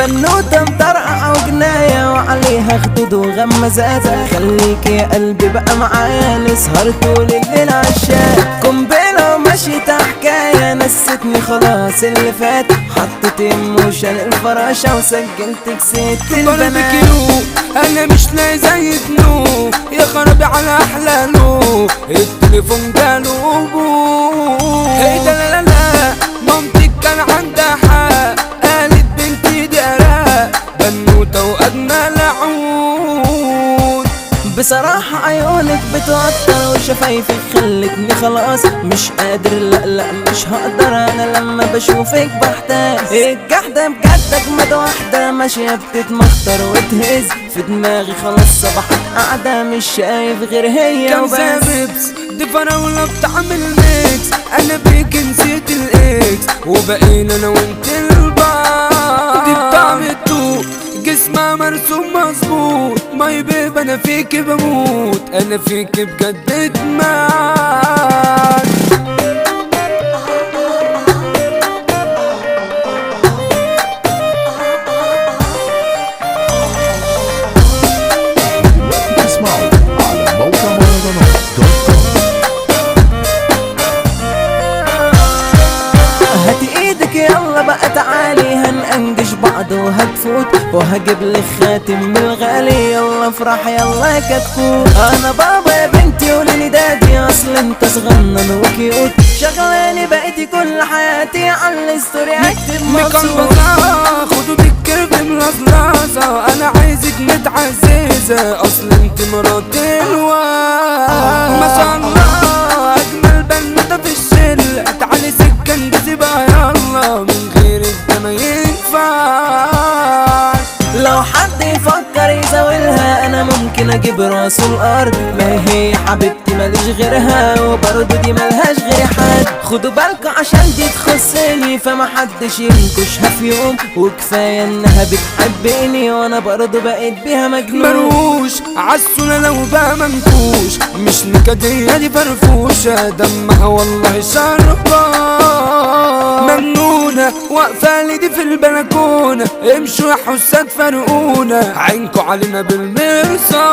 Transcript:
بنوتة مطرقعة وجناية وعليها خدود وغمزات خليك يا قلبي بقى معايا نسهر طول الليل عالشاي قنبلة ومشيت حكاية نستني خلاص اللي فات حطيت ايموشن الفراشة وسجلت كسيت قلبك البنات يو انا مش لاقي زي نو يا خرابي على احلى نو التليفون جاله ابوه ايه ده لا لا لا مامتك كان عندها حق قالت بنتي دي اراء بنوته واجمل عود بصراحة عيونك بتوتر وشفايفك خلتني خلاص مش قادر لا لا مش هقدر انا لما بشوفك بحتاس الجحدة بجد اجمد واحدة ماشية بتتمخطر وتهز في دماغي خلاص صبحت قاعدة مش شايف غير هي كم وبس ساببس دي فراولة بتعمل ميكس انا بيك نسيت الاكس وبقينا انا وانت البعض دي بتعمل تو جسمها مرسوم مظبوط ماي بيب انا فيك بموت انا فيك بجد ادمان اسمعوا على موقع مهرجانات دوت كوم هات ايدك يلا بقى تعالي هنأنجش بعض وهتفوت وهجيب لك خاتم من الغالي يلا افرح يلا يا كتكوت انا بابا يا بنتي قولي دادي اصل انت صغنن وكيوت شغلاني بقيتي كل حياتي على الستوري اكتب مبسوط مكلبزة خدوا بالكرب ملزلزة انا عايزك متعززة اصل انت مرات الواد ما شاء الله اجمل بنوتة في الشلة تعالي سكة انجزي بقى يلا من غيرك ده ما ينفعش لو حد يفكر يزاولها انا ممكن اجيب راسه الارض ما هي حبيبتي ماليش غيرها وبرضه دي ملهاش غير حد خدوا بالكوا عشان دي تخصني فما حدش ينكشها في يوم وكفايه انها بتحبني وانا برضه بقيت بيها مجنون مروش عالسولة لو بقى منكوش مش نكدية دي فرفوشة دمها والله شربان مجنونة واقفة لي دي في البلكونة امشوا يا حساد فرقونا عينكوا علينا بالمرصاد